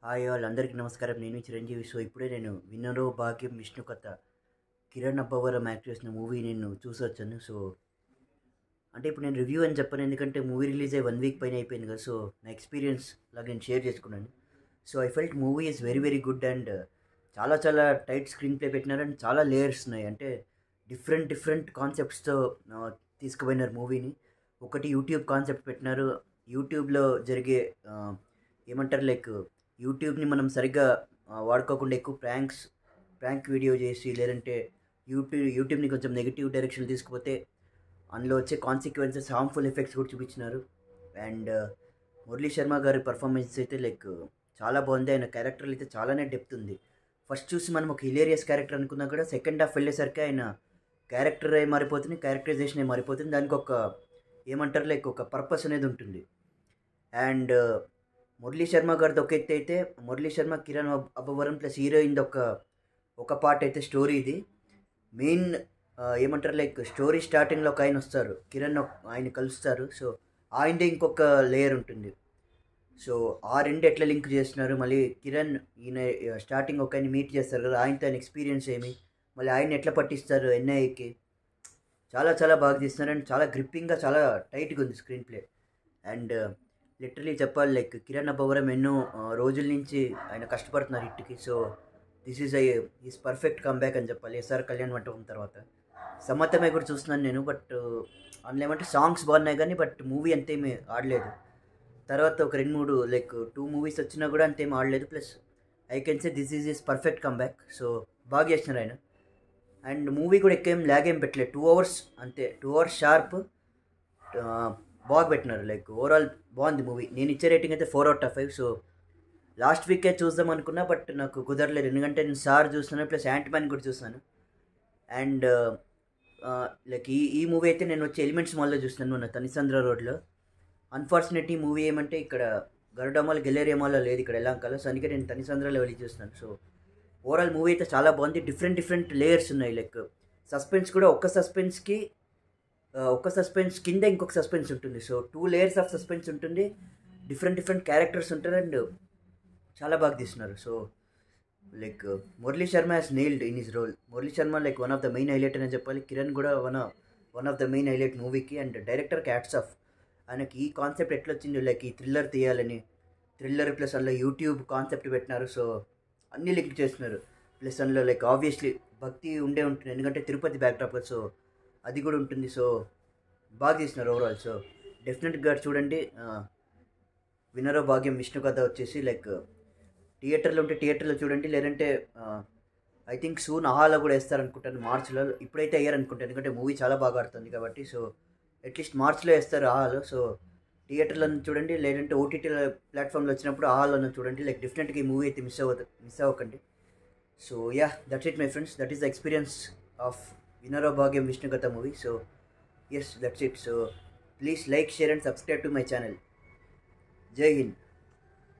hi all అందరికీ నమస్కారం నేను చిరంజీవి సో ఇప్పుడే నేను విన్నరో భాగ్యం విష్ణు కథ కిరణ్ అబ్బవరం యాక్ట్ చేసిన మూవీ నేను చూసి వచ్చాను సో అంటే ఇప్పుడు నేను రివ్యూ అని చెప్పాను ఎందుకంటే మూవీ రిలీజ్ అయ్యి వన్ వీక్ పైన అయిపోయింది కదా సో నా ఎక్స్పీరియన్స్ లాగా నేను షేర్ చేసుకున్నాను so I felt movie is very very good and చాలా చాలా టైట్ స్క్రీన్ ప్లే పెట్టినారు అండ్ చాలా లేయర్స్ ఉన్నాయి అంటే డిఫరెంట్ డిఫరెంట్ కాన్సెప్ట్స్తో తీసుకుపోయినారు మూవీని ఒకటి యూట్యూబ్ కాన్సెప్ట్ పెట్టినారు యూట్యూబ్లో జరిగే ఆ, ఏమంటారు లైక్ యూట్యూబ్ని మనం సరిగ్గా ఆ, వాడుకోకుండా ఎక్కువ ప్రాంక్స్ ప్రాంక్ వీడియో చేసి లేదంటే యూట్యూబ్ యూట్యూబ్ని కొంచెం నెగిటివ్ డైరెక్షన్ తీసుకుపోతే అందులో వచ్చే కాన్సిక్వెన్సెస్ హార్మ్ఫుల్ ఎఫెక్ట్స్ కూడా చూపించినారు అండ్ మురళీ శర్మ గారి పర్ఫార్మెన్స్ అయితే లైక్ చాలా బాగుంది ఆయన క్యారెక్టర్ అయితే చాలానే డెప్త్ ఉంది ఫస్ట్ చూసి మనం ఒక హిలేరియస్ క్యారెక్టర్ అనుకున్నా కూడా సెకండ్ హాఫ్ వెళ్ళేసరికి ఆయన క్యారెక్టర్ అయి మారిపోతుంది క్యారెక్టరైజేషన్ అయి మారిపోతుంది దానికి ఒక ఏమంటారు లైక్ ఒక పర్పస్ అనేది ఉంటుంది అండ్ మురళీ శర్మ గారిది ఒక ఎత్తు అయితే మురళీ శర్మ కిరణ్ అబ్- అబ్బవరం ప్లస్ హీరోయిన్ ఒక ఒక పార్ట్ అయితే స్టోరీ ఇది మెయిన్ ఏమంటారు లైక్ స్టోరీ స్టార్టింగ్లో ఒక ఆయన వస్తారు కిరణ్ ఒక- ఆయన కలుస్తారు సో ఆయనదే ఇంకొక లేయర్ ఉంటుంది సో ఆ రెండు ఎట్లా లింక్ చేస్తున్నారు మళ్ళీ కిరణ్ ఈయన స్టార్టింగ్ ఒక ఆయన మీట్ చేస్తారు కదా ఆయనతో ఆయన ఎక్స్పీరియన్స్ ఏమి మళ్ళీ ఆయన ఎట్లా పట్టిస్తారు ఎన్ఐకి చాలా చాలా బాగా తీస్తున్నారు అండ్ చాలా గ్రిప్పింగ్గా చాలా టైట్గా ఉంది స్క్రీన్ ప్లే అండ్ లిటరలీ చెప్పాలి లైక్ కిరణ్ అబ్బవరం ఎన్నో ఆ, రోజుల నుంచి ఆయన కష్టపడుతున్నారు హిట్కి so this is I is perfect comeback అని చెప్పాలి ఎస్ఆర్ కళ్యాణ్ మంటపం తర్వాత సమతమే కూడా చూస్తున్నాను నేను బట్ అందులో ఏమంటే సాంగ్స్ బాగున్నాయి కానీ బట్ మూవీ అంతేమీ ఆడలేదు తర్వాత ఒక రెండు మూడు లైక్ టూ మూవీస్ వచ్చినా కూడా అంతేం ఆడలేదు plus I can say this is is perfect comeback so బాగా చేసినారు ఆయన అండ్ మూవీ కూడా ఎక్కువ ఏం ల్యాగ్ ఏం పెట్టలేదు టూ అవర్స్ అంతే టూ అవర్స్ షార్ప్ బాగా పెట్టినారు లైక్ ఓవరాల్ బాగుంది మూవీ నేను ఇచ్చే రేటింగ్ అయితే four out of five so last వీకే చూద్దాం అనుకున్నా బట్ నాకు కుదరలేదు ఎందుకంటే నేను సార్ చూస్తున్నాను ప్లస్ యాంట్ మ్యాన్ కూడా చూస్తాను అండ్ లైక్ ఈ ఈ మూవీ అయితే నేను వచ్చి ఎలిమెంట్స్ మాల్లో చూస్తున్నాను మొన్న తనిసంద్ర రోడ్లో అన్ఫార్చునేట్ ఈ మూవీ ఏమంటే ఇక్కడ గరుడమాల్ గెలేరియా మాల్లో లేదు ఇక్కడ ఎలాంకలో సో అందుకే నేను తనిసంద్రలో వెళ్ళి చూస్తున్నాను సో ఓవరాల్ మూవీ అయితే చాలా బాగుంది డిఫరెంట్ డిఫరెంట్ లేయర్స్ ఉన్నాయి లైక్ సస్పెన్స్ కూడా ఒక్క సస్పెన్స్కి ఒక్క సస్పెన్స్ కింద ఇంకొక సస్పెన్స్ ఉంటుంది so two layers of suspense ఉంటుంది డిఫరెంట్ డిఫరెంట్ క్యారెక్టర్స్ ఉంటారు అండ్ చాలా బాగా తీస్తున్నారు so like Murali Sharma has nailed in his role Murali Sharma like one of the main highlight అని చెప్పాలి కిరణ్ కూడా one one of the main highlight మూవీకి అండ్ డైరెక్టర్ క్యాట్స్ ఆఫ్ ఆయనకి ఈ కాన్సెప్ట్ ఎట్లా వచ్చింది లైక్ ఈ థ్రిల్లర్ తీయాలని థ్రిల్లర్ ప్లస్ అందులో యూట్యూబ్ కాన్సెప్ట్ పెట్టినారు సో అన్నీ లింక్ చేస్తున్నారు ప్లస్ అందులో లైక్ ఆబ్వియస్లీ భక్తి ఉండే ఉంటుంది ఎందుకంటే తిరుపతి బ్యాక్డ్రాప్ సో అది కూడా ఉంటుంది సో బాగా తీసినారు ఓవరాల్ సో డెఫినెట్గా చూడండి ఆ, వినరో భాగ్యం విష్ణు కథ వచ్చేసి లైక్ థియేటర్లో ఉంటే థియేటర్లో చూడండి లేదంటే ఐ థింక్ సూన్ ఆహాలో కూడా వేస్తారనుకుంటాను మార్చ్లో ఇప్పుడైతే అయ్యారు అనుకుంటాను ఎందుకంటే మూవీ చాలా బాగా ఆడుతుంది కాబట్టి సో అట్లీస్ట్ మార్చ్లో వేస్తారు ఆహాలో సో థియేటర్లో చూడండి లేదంటే ఓటీటీ ప్లాట్ఫామ్లో వచ్చినప్పుడు ఆహాలో చూడండి లైక్ డెఫినెట్గా ఈ మూవీ అయితే మిస్ అవ్వదు మిస్ అవ్వకండి so yeah that's it my friends that is the experience of Vinaro Bhagyam Vishnukatha movie so yes that's it so please like share and subscribe to my channel Jai Hind